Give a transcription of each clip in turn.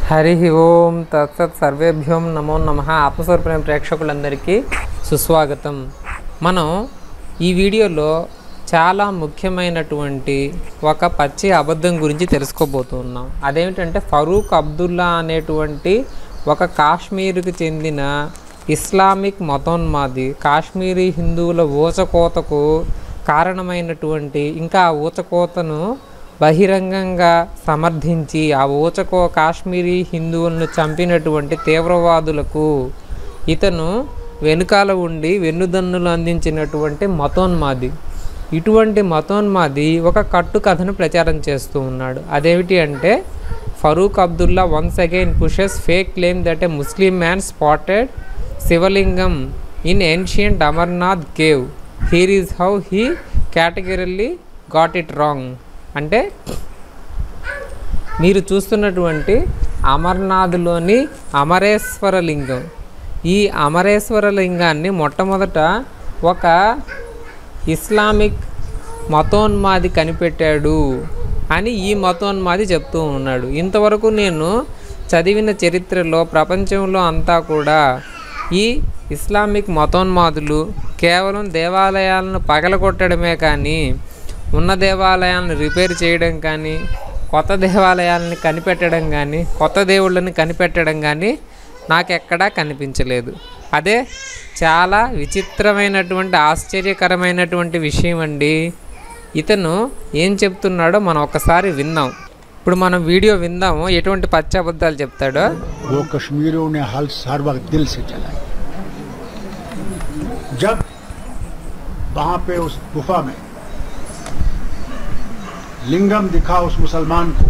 హరి ఓం తత్సత్ సర్వేభ్యోం నమో నమ ఆత్మస్వరూపమైన ప్రేక్షకులందరికీ సుస్వాగతం మనం ఈ వీడియోలో చాలా ముఖ్యమైనటువంటి ఒక పచ్చి అబద్ధం గురించి తెలుసుకోబోతున్నాం అదేమిటంటే ఫరూక్ అబ్దుల్లా అనేటువంటి ఒక కాశ్మీర్కి చెందిన ఇస్లామిక్ మతోన్మాది కాశ్మీరీ హిందువుల ఊచకోతకు కారణమైనటువంటి ఇంకా ఆ ఊచకోతను బహిరంగంగా సమర్థించి ఆ ఊచకో కాశ్మీరీ హిందువులను చంపినటువంటి తీవ్రవాదులకు ఇతను వెనుకాల ఉండి వెన్నుదన్నులు అందించినటువంటి మతోన్మాది ఇటువంటి మతోన్మాది ఒక కట్టు కథను ప్రచారం చేస్తూ ఉన్నాడు అదేమిటి అంటే Farooq Abdullah once again pushes fake claim that a Muslim man spotted Shivalingam in ancient Amarnath cave here is how he categorically got it wrong అంటే మీరు చూస్తున్నటువంటి అమర్నాథ్లోని అమరేశ్వర లింగం ఈ అమరేశ్వర లింగాన్ని మొట్టమొదట ఒక ఇస్లామిక్ మతోన్మాది కనిపెట్టాడు అని ఈ మతోన్మాది చెప్తూ ఉన్నాడు ఇంతవరకు నేను చదివిన చరిత్రలో ప్రపంచంలో అంతా కూడా ఈ ఇస్లామిక్ మతోన్మాదులు కేవలం దేవాలయాలను పగలగొట్టడమే కానీ ఉన్న దేవాలయాలను రిపేర్ చేయడం కానీ కొత్త దేవాలయాలని కనిపెట్టడం కానీ కొత్త దేవుళ్ళని కనిపెట్టడం కానీ నాకెక్కడా కనిపించలేదు అదే చాలా విచిత్రమైనటువంటి ఆశ్చర్యకరమైనటువంటి విషయం అండి ఇతను ఏం చెప్తున్నాడో మనం ఒకసారి విందాం ఇప్పుడు మనం వీడియో విందాము ఎటువంటి పచ్చి అబద్ధాలు చెప్తాడో वो कश्मीरियों ने हल हर वक्त दिल से चलाई जब वहां पे उस गुफा में लिंगम दिखा उस मुसलमान को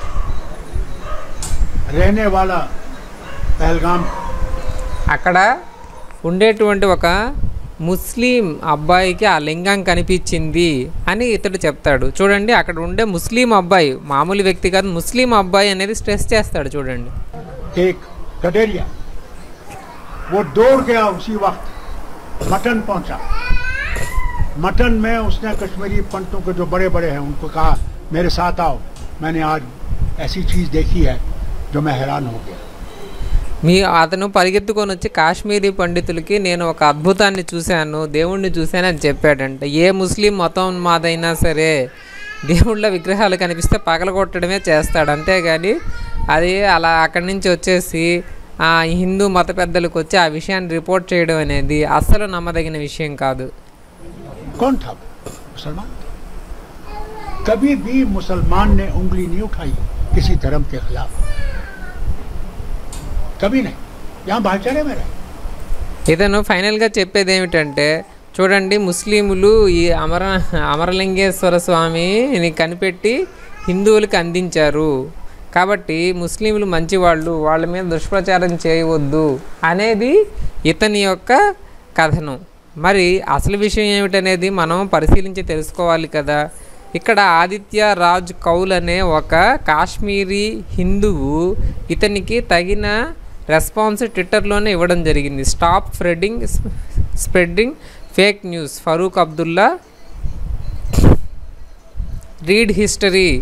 रहने वाला पहलगाम అక్కడ ఉండేటువంటి ఒక ముస్లిం అబ్బాయికి ఆ లింగం కనిపించింది అని ఇతడు చెప్తాడు చూడండి అక్కడ ఉండే ముస్లిం అబ్బాయి మామూలు వ్యక్తి కాదు ముస్లిం అబ్బాయి అనేది స్ట్రెస్ చేస్తాడు చూడండి एक गडेरिया वो दौड़ गया उसी वक्त मटन पहुंचा मटन में उसने कश्मीरी पंडितों के जो बड़े बड़े हैं उनको कहा मेरे साथ आओ मैंने आज ऐसी चीज देखी है जो मैं हैरान हो गया మీ అతను పరిగెత్తుకొని వచ్చి కాశ్మీరీ పండితులకి నేను ఒక అద్భుతాన్ని చూశాను దేవుణ్ణి చూశాను అని చెప్పాడంట ఏ ముస్లిం మతం మాదైనా సరే దేవుళ్ళ విగ్రహాలు కనిపిస్తే పగలగొట్టడమే చేస్తాడు అంతేగాని అది అలా అక్కడి నుంచి వచ్చేసి ఆ హిందూ మత పెద్దలకు వచ్చి ఆ విషయాన్ని రిపోర్ట్ చేయడం అనేది అస్సలు నమ్మదగిన విషయం కాదు कौन था वो? मुसलमान कभी भी मुसलमान ने उंगली नहीं उठाई किसी धर्म के खिलाफ कभी नहीं यहाँ भाईचारे में रहे ఇతను ఫైనల్గా చెప్పేది ఏమిటంటే చూడండి ముస్లింలు ఈ అమర అమరలింగేశ్వర స్వామిని కనిపెట్టి హిందువులకు అందించారు కాబట్టి ముస్లింలు మంచివాళ్ళు వాళ్ళ మీద దుష్ప్రచారం చేయవద్దు అనేది ఇతని యొక్క కథనం మరి అసలు విషయం ఏమిటనేది మనం పరిశీలించి తెలుసుకోవాలి కదా ఇక్కడ ఆదిత్య రాజ్ కౌల్ అనే ఒక కాశ్మీరీ హిందువు ఇతనికి తగిన రెస్పాన్స్ ట్విట్టర్లోనే ఇవ్వడం జరిగింది stop spreading spreading fake news Farooq Abdullah read history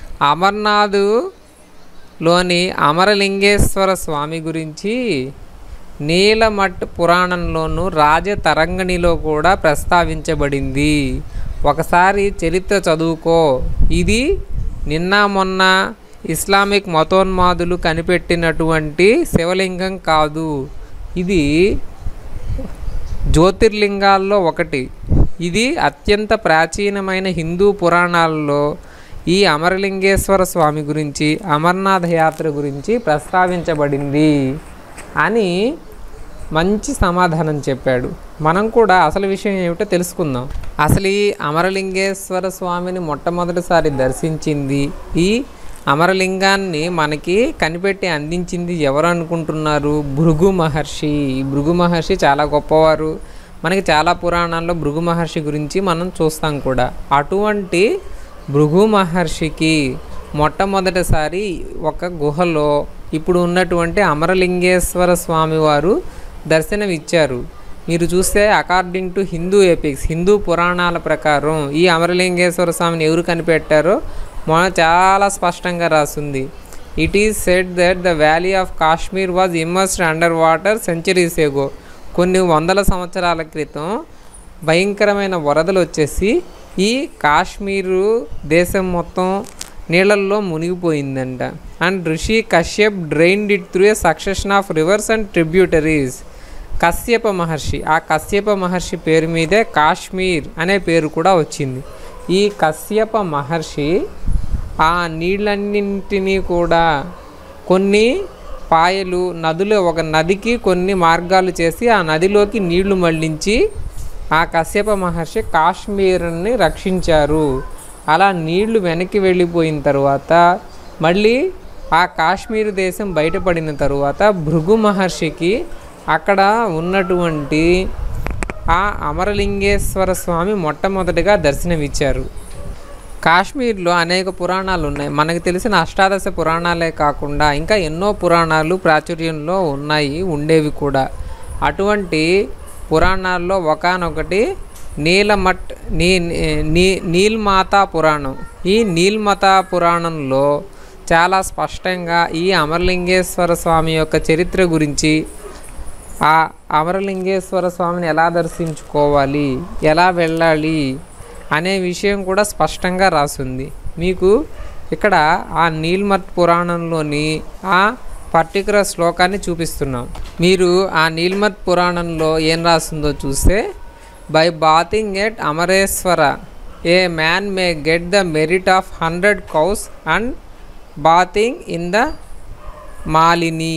అమర్నాథ్లోని అమరలింగేశ్వర స్వామి గురించి నీలమట్ పురాణంలోను రాజతరంగిణిలో కూడా ప్రస్తావించబడింది ఒకసారి చరిత్ర చదువుకో ఇది నిన్న మొన్న ఇస్లామిక్ మతోన్మాదులు కనిపెట్టినటువంటి శివలింగం కాదు ఇది జ్యోతిర్లింగాల్లో ఒకటి ఇది అత్యంత ప్రాచీనమైన హిందూ పురాణాల్లో ఈ అమరలింగేశ్వర స్వామి గురించి అమర్నాథ యాత్ర గురించి ప్రస్తావించబడింది అని మంచి సమాధానం చెప్పాడు మనం కూడా అసలు విషయం ఏమిటో తెలుసుకుందాం అసలు ఈ అమరలింగేశ్వర స్వామిని మొట్టమొదటిసారి దర్శించింది ఈ అమరలింగాన్ని మనకి కనిపెట్టి అందించింది ఎవరు అనుకుంటున్నారు భృగు మహర్షి ఈ భృగు మహర్షి చాలా గొప్పవారు మనకి చాలా పురాణాల్లో భృగు మహర్షి గురించి మనం చూస్తాం కూడా అటువంటి భృగు మహర్షికి మొట్టమొదటిసారి ఒక గుహలో ఇప్పుడు ఉన్నటువంటి అమరలింగేశ్వర స్వామి వారు దర్శనమిచ్చారు మీరు చూస్తే according to Hindu epics Hindu పురాణాల ప్రకారం ఈ అమరలింగేశ్వర స్వామిని ఎవరు కనిపెట్టారో మన చాలా స్పష్టంగా రాస్తుంది it is said that the valley of Kashmir was immersed under water centuries ago కొన్ని వందల సంవత్సరాల క్రితం భయంకరమైన వరదలు వచ్చేసి ఈ కాశ్మీరు దేశం మొత్తం నీళ్ళల్లో మునిగిపోయిందంట and Rishi Kashyap drained it through a succession of rivers and tributaries Kashyapa Maharshi ఆ కశ్యప మహర్షి పేరు మీదే కాశ్మీర్ అనే పేరు కూడా వచ్చింది ఈ కశ్యప మహర్షి ఆ నీళ్ళన్నింటినీ కూడా కొన్ని పాయలు నదులు ఒక నదికి కొన్ని మార్గాలు చేసి ఆ నదిలోకి నీళ్లు మళ్లించి ఆ కశ్యప మహర్షి కాశ్మీర్ని రక్షించారు అలా నీళ్లు వెనక్కి వెళ్ళిపోయిన తర్వాత మళ్ళీ ఆ కాశ్మీర్ దేశం బయటపడిన తరువాత భృగు మహర్షికి అక్కడ ఉన్నటువంటి ఆ అమరలింగేశ్వర స్వామి మొట్టమొదటిగా దర్శనమిచ్చారు కాశ్మీర్లో అనేక పురాణాలు ఉన్నాయి మనకు తెలిసిన అష్టాదశ పురాణాలే కాకుండా ఇంకా ఎన్నో పురాణాలు ప్రాచుర్యంలో ఉన్నాయి ఉండేవి కూడా అటువంటి పురాణాల్లో ఒకానొకటి నీలమట్ నీ నీ నీల్మాతా పురాణం ఈ నీల్మాతా పురాణంలో చాలా స్పష్టంగా ఈ అమరలింగేశ్వర స్వామి యొక్క చరిత్ర గురించి ఆ అమరలింగేశ్వర స్వామిని ఎలా దర్శించుకోవాలి ఎలా వెళ్ళాలి అనే విషయం కూడా స్పష్టంగా రాసింది మీకు ఇక్కడ ఆ నీల్మత్ పురాణంలోని ఆ పర్టికులర్ శ్లోకాన్ని చూపిస్తున్నాం మీరు ఆ నీల్మత్ పురాణంలో ఏం రాసిందో చూస్తే by bathing at Amareshwara a man may get the merit of hundred cows and bathing in the Malini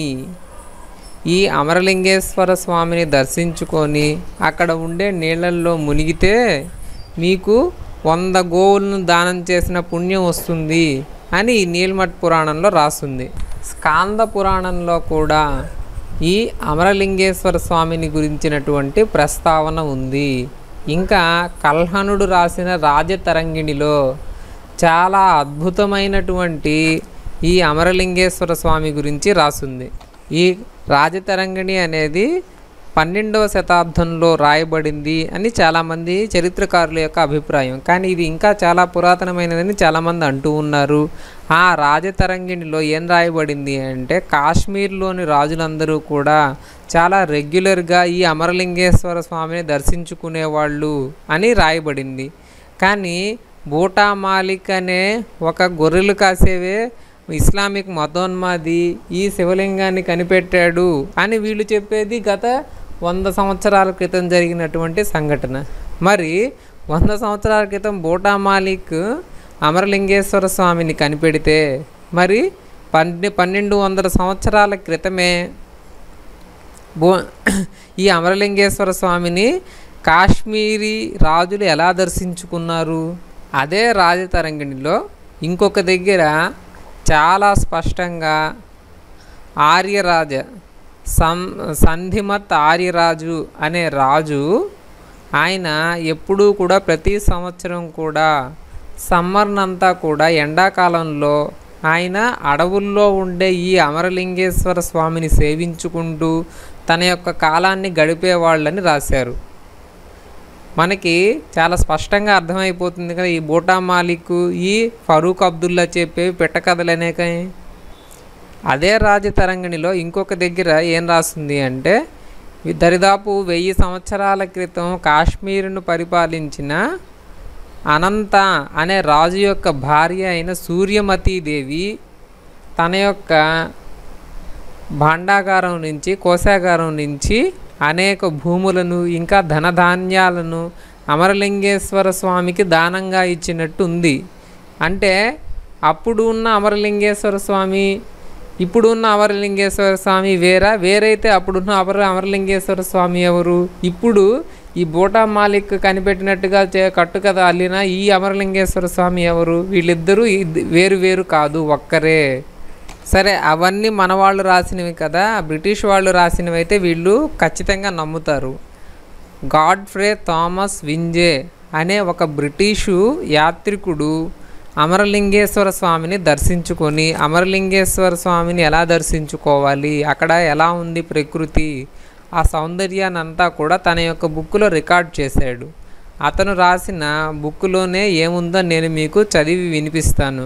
ఈ అమరలింగేశ్వర స్వామిని దర్శించుకొని అక్కడ ఉండే నీళ్ళల్లో మునిగితే మీకు వంద గోవులను దానం చేసిన పుణ్యం వస్తుంది అని ఈ నీల్మట్ పురాణంలో రాస్తుంది స్కాంద పురాణంలో కూడా ఈ అమరలింగేశ్వర స్వామిని గురించినటువంటి ప్రస్తావన ఉంది ఇంకా కల్హనుడు రాసిన రాజతరంగిణిలో చాలా అద్భుతమైనటువంటి ఈ అమరలింగేశ్వర స్వామి గురించి రాసుంది ఈ రాజతరంగిణి అనేది పన్నెండవ శతాబ్దంలో రాయబడింది అని చాలామంది చరిత్రకారుల యొక్క అభిప్రాయం కానీ ఇది ఇంకా చాలా పురాతనమైనదని చాలామంది అంటూ ఉన్నారు ఆ రాజతరంగిణిలో ఏం రాయబడింది అంటే కాశ్మీర్లోని రాజులందరూ కూడా చాలా రెగ్యులర్గా ఈ అమరలింగేశ్వర స్వామిని దర్శించుకునేవాళ్ళు అని రాయబడింది కానీ బూటా మాలిక్ అనే ఒక గొర్రెలు కాసేవే ఇస్లామిక్ మతోన్మాది ఈ శివలింగాన్ని కనిపెట్టాడు అని వీళ్ళు చెప్పేది గత వంద సంవత్సరాల క్రితం జరిగినటువంటి సంఘటన మరి వంద సంవత్సరాల క్రితం బూటా మాలిక్ అమరలింగేశ్వర స్వామిని కనిపెడితే మరి పన్నె పన్నెండు వందల సంవత్సరాల క్రితమే బో ఈ అమరలింగేశ్వర స్వామిని కాశ్మీరీ రాజులు ఎలా దర్శించుకున్నారు అదే రాజతరంగిణిలో ఇంకొక దగ్గర చాలా స్పష్టంగా ఆర్యరాజ సం సంధిమత్ ఆర్యరాజు అనే రాజు ఆయన ఎప్పుడూ కూడా ప్రతి సంవత్సరం కూడా సమ్మర్నంతా కూడా ఎండాకాలంలో ఆయన అడవుల్లో ఉండే ఈ అమరలింగేశ్వర స్వామిని సేవించుకుంటూ తన యొక్క కాలాన్ని గడిపేవాళ్ళని రాశారు మనకి చాలా స్పష్టంగా అర్థమైపోతుంది కదా ఈ బూటా మాలిక్ ఈ ఫరూక్ అబ్దుల్లా చెప్పేవి పెట్టకథలు అనేక అదే రాజతరంగిణిలో ఇంకొక దగ్గర ఏం రాస్తుంది అంటే ఈ దరిదాపు వెయ్యి సంవత్సరాల క్రితం కాశ్మీరును పరిపాలించిన అనంత అనే రాజు యొక్క భార్య అయిన సూర్యమతీదేవి తన యొక్క భాండాగారం నుంచి కోశాగారం నుంచి అనేక భూములను ఇంకా ధనధాన్యాలను అమరలింగేశ్వర స్వామికి దానంగా ఇచ్చినట్టు ఉంది అంటే అప్పుడు ఉన్న అమరలింగేశ్వర స్వామి ఇప్పుడు ఉన్న అమరలింగేశ్వర స్వామి వేరా వేరైతే అప్పుడున్న అమర అమరలింగేశ్వర స్వామి ఎవరు ఇప్పుడు ఈ బూటా మాలిక్ కనిపెట్టినట్టుగా చే కట్టుకథ అల్లిన ఈ అమరలింగేశ్వర స్వామి ఎవరు వీళ్ళిద్దరూ ఇద్- వేరు వేరు కాదు ఒక్కరే సరే అవన్నీ మన వాళ్ళు రాసినవి కదా బ్రిటిష్ వాళ్ళు రాసినవి అయితే వీళ్ళు ఖచ్చితంగా నమ్ముతారు గాడ్ఫ్రే థామస్ వింజే అనే ఒక బ్రిటిషు యాత్రికుడు అమరలింగేశ్వర స్వామిని దర్శించుకొని అమరలింగేశ్వర స్వామిని ఎలా దర్శించుకోవాలి అక్కడ ఎలా ఉంది ప్రకృతి ఆ సౌందర్యాన్ని అంతా కూడా తన యొక్క బుక్లో రికార్డ్ చేశాడు అతను రాసిన బుక్లోనే ఏముందో నేను మీకు చదివి వినిపిస్తాను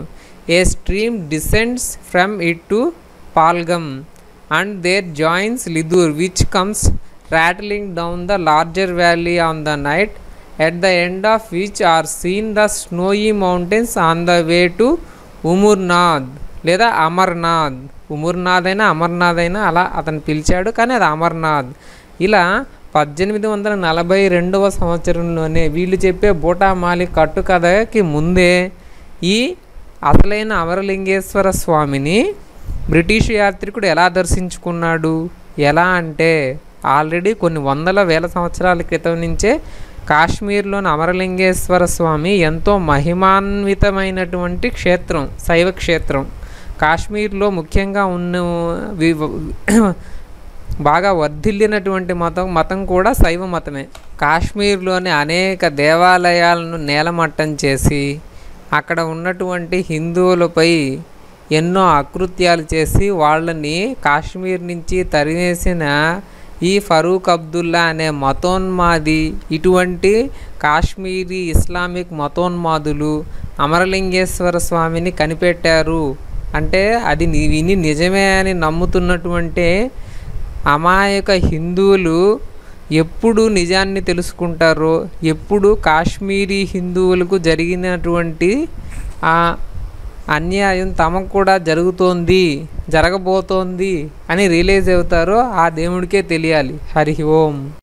a stream descends from it to Pahalgam and there joins Lidder which comes rattling down the larger valley on the night at the end of which are seen the snowy mountains on the way to Umarnath లేదా అమర్నాథ్ ఉముర్నాథ్ అయినా అమర్నాథ్ అయినా అలా అతను పిలిచాడు కానీ అది అమర్నాథ్ ఇలా పద్దెనిమిది వందల నలభై రెండవ సంవత్సరంలోనే వీళ్ళు చెప్పే బూటామాలి కట్టు కథకి ముందే ఈ అసలైన అమరలింగేశ్వర స్వామిని బ్రిటిష్ యాత్రికుడు ఎలా దర్శించుకున్నాడు ఎలా అంటే ఆల్రెడీ కొన్ని వందల వేల సంవత్సరాల క్రితం నుంచే కాశ్మీర్లోని అమరలింగేశ్వర స్వామి ఎంతో మహిమాన్వితమైనటువంటి క్షేత్రం శైవ క్షేత్రం కాశ్మీర్లో ముఖ్యంగా ఉన్న వి- బాగా వర్ధిల్లినటువంటి మతం మతం కూడా శైవ మతమే కాశ్మీర్లోని అనేక దేవాలయాలను నేలమట్టం చేసి అక్కడ ఉన్నటువంటి హిందువులపై ఎన్నో అకృత్యాలు చేసి వాళ్ళని కాశ్మీర్ నుంచి తరివేసిన ఈ ఫరూక్ అబ్దుల్లా అనే మతోన్మాది ఇటువంటి కాశ్మీరీ ఇస్లామిక్ మతోన్మాదులు అమరలింగేశ్వర స్వామిని కనిపెట్టారు అంటే అది ని- విని నిజమే అని నమ్ముతున్నటువంటి అమాయక హిందువులు ఎప్పుడు నిజాన్ని తెలుసుకుంటారో ఎప్పుడు కాశ్మీరీ హిందువులకు జరిగినటువంటి ఆ అన్యాయం తమకు కూడా జరుగుతోంది జరగబోతోంది అని రిలీజ్ అవుతారో ఆ దేవుడికే తెలియాలి హరి ఓం